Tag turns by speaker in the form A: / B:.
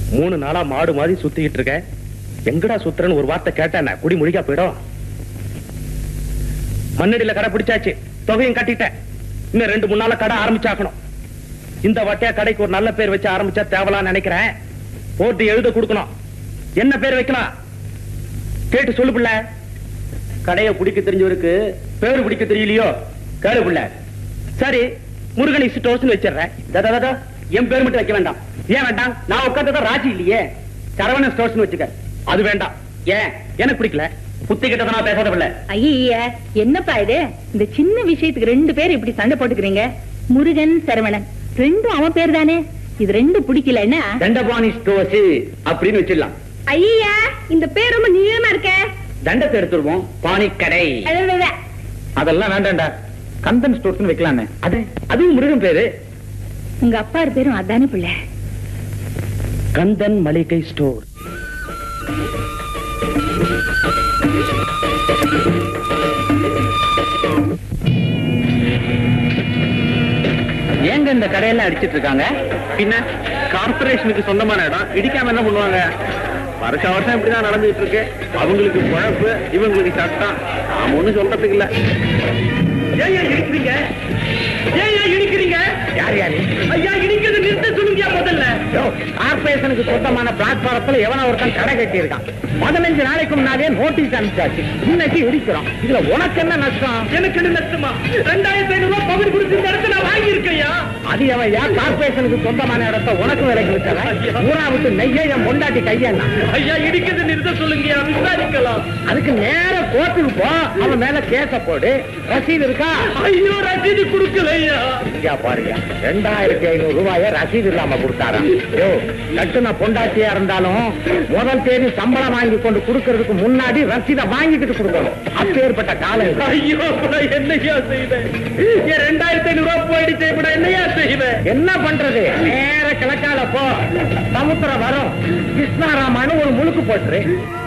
A: மூணு நாளா மாடு மாதிரி சுத்திக்கிட்டு இருக்கேன் எங்கடா சுத்துறன்னு ஒரு வார்த்தை கேட்டேன் குடி முழிக்கா போயிடும் மண்ணடியில கடை பிடிச்சாச்சு தொகையும் கட்டிட்டேன் இன்னும் ரெண்டு மூணு நாள கடை ஆரம்பிச்சாக்கணும் இந்த வட்டையா கடைக்கு ஒரு நல்ல பேர் வச்சு ஆரம்பிச்சா தேவலான்னு நினைக்கிறேன் போட்டு எழுத கொடுக்கணும் என்ன பேர் வைக்கலாம் கேட்டு சொல்லு பிள்ளை கடையை பிடிக்க தெரிஞ்சவருக்கு பேரு பிடிக்க தெரியலையோ கேளு பிள்ளை சரி முருகன் ஸ்டோர்ஸ் வச்சிடுறேன் தா, தா, தா, தா. என் பேர் மட்டும் வைக்க வேண்டாம் ஏன் வேண்டாம் நான் உட்கார்ந்ததா ராஜி இல்லையே சரவண ஸ்டோர்ஸ் வச்சுக்க அது வேண்டாம் ஏன் எனக்கு பிடிக்கல புத்தி கிட்ட நான் பேசாத பிள்ளை
B: ஐய என்னப்பா இது இந்த சின்ன விஷயத்துக்கு ரெண்டு பேர் இப்படி சண்டை போட்டுக்கிறீங்க முருகன் சரவணன் ரெண்டும் அவன் பேர் தானே இது ரெண்டும் பிடிக்கலன்னா
A: தண்டபாணி ஸ்டோர்ஸ் அப்படின்னு வச்சிடலாம்
B: ஐயா இந்த பேர் ரொம்ப நீளமா இருக்க
A: தண்டத்தை எடுத்துருவோம் பாணிக்கடை அதெல்லாம் வேண்டாம்டா கந்தன் ஸ்டோர்ஸ் வைக்கலான்னு அது அதுவும் முருகன் பேரு
B: உங்க அப்பா பேரும் அதானே பிள்ளை
A: கந்தன் மளிகை ஸ்டோர் ஏங்க இந்த கடையெல்லாம் அடிச்சிட்டு இருக்காங்க பின்ன கார்பரேஷனுக்கு சொந்தமான இடம் இடிக்காம என்ன பண்ணுவாங்க வருஷம் வருஷம் இப்படிதான் நடந்துட்டு இருக்கு அவங்களுக்கு குழப்பு இவங்களுக்கு சட்டம் நாம ஒண்ணும் சொல்றதுக்கு இல்ல ஏன் இடிக்கிறீங்க ஏன் இடிக்கிறீங்க யார் யாரு ஐயா இடிக்கிறது நிறுத்த சொல்லுங்க முதல்ல கார்பரேஷனுக்கு சொந்தமான பிளாட்பாரத்துல எவன ஒருத்தன் கடை கட்டி இருக்கான் பதினஞ்சு நாளைக்கு முன்னாடியே நோட்டீஸ் அனுப்பிச்சாச்சு இன்னைக்கு இடிக்கிறோம் இதுல உனக்கு என்ன நஷ்டம் எனக்கு என்ன நஷ்டமா ரெண்டாயிரத்தி ஐநூறு ரூபாய் பகுதி கொடுத்து இந்த இடத்த நான் வாங்கியிருக்கையா அது எவன் யா கார்பரேஷனுக்கு சொந்தமான இடத்த உனக்கு விலைக்கு விட்டவன் ஊரா விட்டு நெய்ய என் பொண்டாட்டி கையண்ணா ஐயா இடிக்கிறது நிறுத்த சொல்லுங்க விசாரிக்கலாம் அதுக்கு நேர கோர்ட்டுக்கு போ அவன் மேல கேச போடு ரசீது இருக்கா ஐயோ ரசீது கொடுக்கல ஐயா இங்க பாருங்க ரெண்டாயிரத்தி ஐநூறு ரூபாய ரசீது இல்லாம கொடுத்தாரா யோ கட்டுன பொண்டாட்டியா இருந்தாலும் முதல் தேதி சம்பளம் வாங்கி கொண்டு கொடுக்கறதுக்கு முன்னாடி ரசீதை வாங்கிக்கிட்டு கொடுக்கணும் அப்பேற்பட்ட காலம் இது.
C: ஐயோ என்னையா செய்வேன் என் ரெண்டாயிரத்தி ஐநூறு ரூபாய் போயிடுச்சு கூட என்னையா செய்வேன்
A: என்ன பண்றது நேர கிழக்கால போ சமுத்திரம் வரும் கிருஷ்ணாராமான்னு ஒரு முழுக்கு போட்டுரு